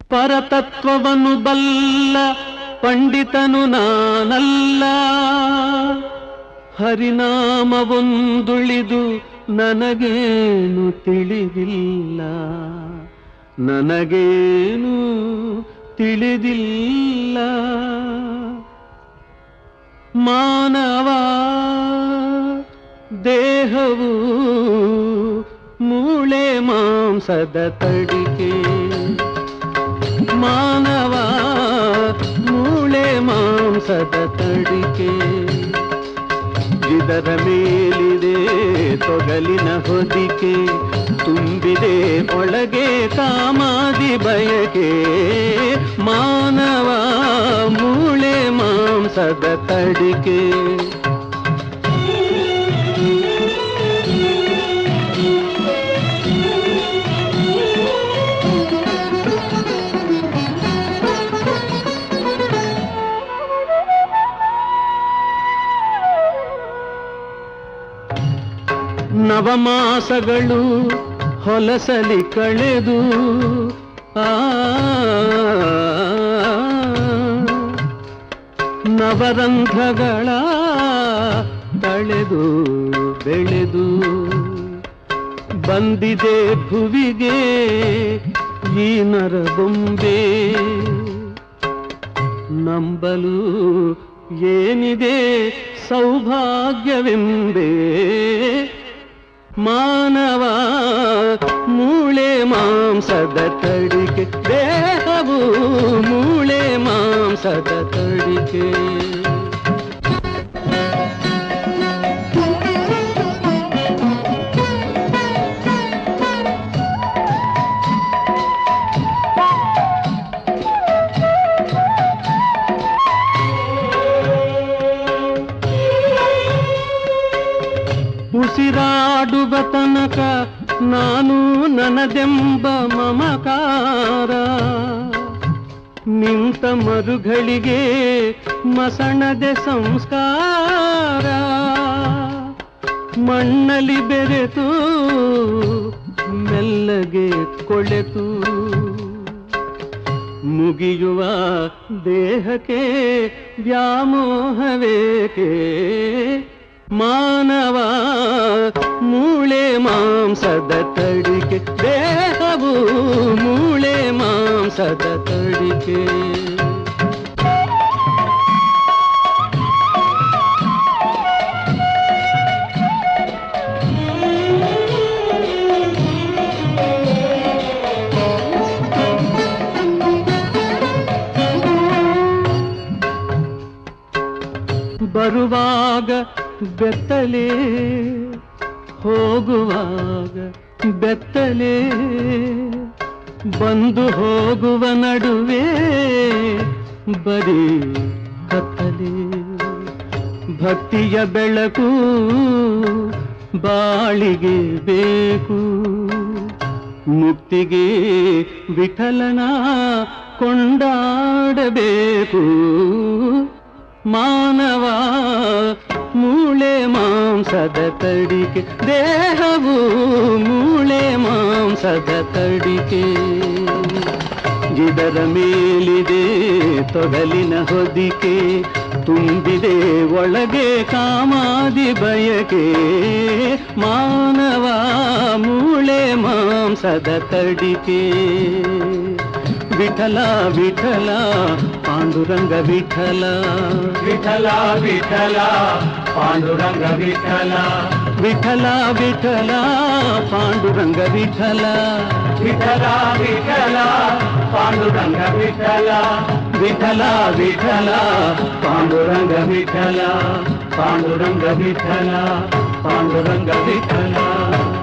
ಪರತತ್ವವನ್ನು ಬಲ್ಲ ಪಂಡಿತನು ನಾನಲ್ಲ ಹರಿನಾಮವೊಂದುಳಿದು ನನಗೇನು ತಿಳಿದಿಲ್ಲ ನನಗೇನು ತಿಳಿದಿಲ್ಲ ಮಾನವ ದೇಹವು ಮೂಳೆ ಮಾಂಸದ ತಡಿಕೆ ಮಾನವ ಮೂಳೆ ಮಾಂಸದ ತಡಿಕೆ ಇದರ ಮೇಲಿದೆ ತೊಗಲಿನ ಹೊದಿಕೆ ತುಂಬಿದೆ ಒಳಗೆ ಕಾಮಾದಿ ಬಯಕೆ ಮಾನವ ಮೂಳೆ ಮಾಂಸದ ತಡಿಕೆ ನವಮಾಸಗಳು ಹೊಲಸಲಿ ಕಳೆದು ಆ ನವರಂಧ್ರಗಳ ತಳೆದು ಬೆಳೆದು ಬಂದಿದೆ ಭುವಿಗೆ ಈ ನರಬೊಂಬೆ ನಂಬಲು ಏನಿದೆ ಸೌಭಾಗ್ಯವೆಂಬೆ ಮಾನವ ಮೂಳೆ ಮಾಂಸದ ತಡಿಕೆ ದೇಹವು ಮೂಳೆ ಮಾಂಸದ ತಡಿಕೆ ಉಸಿರಾಡುವ ತನಕ ನಾನು ನನದೆಂಬ ಮಮಕಾರ ನಿಂತ ಮರುಗಳಿಗೆ ಮಸಣದೆ ಸಂಸ್ಕಾರ ಮಣ್ಣಲ್ಲಿ ಬೆರೆತು ಮೆಲ್ಲಗೆ ಕೊಳೆತು ಮುಗಿಯುವ ದೇಹಕ್ಕೆ ವ್ಯಾಮೋಹವೇಕೆ ಮಾನವ ಮೂಳೆ ಮಾಂಸದ ತಡಿಕೆ ದೇಹವು ಮೂಳೆ ಮಾಂಸದ ತಡಿಕೆ ಬರುವಾಗ ಬೆತ್ತಲೆ ಹೋಗುವಾಗ ಬೆತ್ತಲೆ ಬಂದು ಹೋಗುವ ನಡುವೆ ಬರೀ ಕತ್ತಲೆ ಭಕ್ತಿಯ ಬೆಳಕು ಬಾಳಿಗೆ ಬೇಕು ಮುಕ್ತಿಗೆ ವಿಠಲನ ಕೊಂಡಾಡಬೇಕು ಮಾನವ ಮೂಳೆ ಮಾಂಸದ ತಡಿಕೆ ದೇಹವು ಮೂಳೆ ಮಾಂಸದ ತಡಿಕೆ ಇದರ ಮೇಲಿದೆ ತೊಗಲಿನ ಹೊದಿಕೆ ತುಂಬಿದೆ ಒಳಗೆ ಕಾಮಾದಿ ಬಯಕೆ ಮಾನವ ಮೂಳೆ ಮಾಂಸದ ತಡಿಕೆ ವಿಠಲ ವಿಠಲ ಪಾಂಡುರಂಗ ವಿಠಲ ವಿಠಲ ವಿಠಲ ಪಾಂಡುರಂಗ ವಿಠಲ ವಿಠಲ ವಿಠಲ ಪಾಂಡುರಂಗ ವಿಠಲ ವಿಠಲ ವಿಠಲ ಪಾಂಡುರಂಗ ವಿಠಲ ವಿಠಲ ವಿಠಲ ಪಾಂಡುರಂಗ ವಿಠಲ ಪಾಂಡುರಂಗ ವಿಠಲ ಪಾಂಡುರಂಗ ವಿಠಲ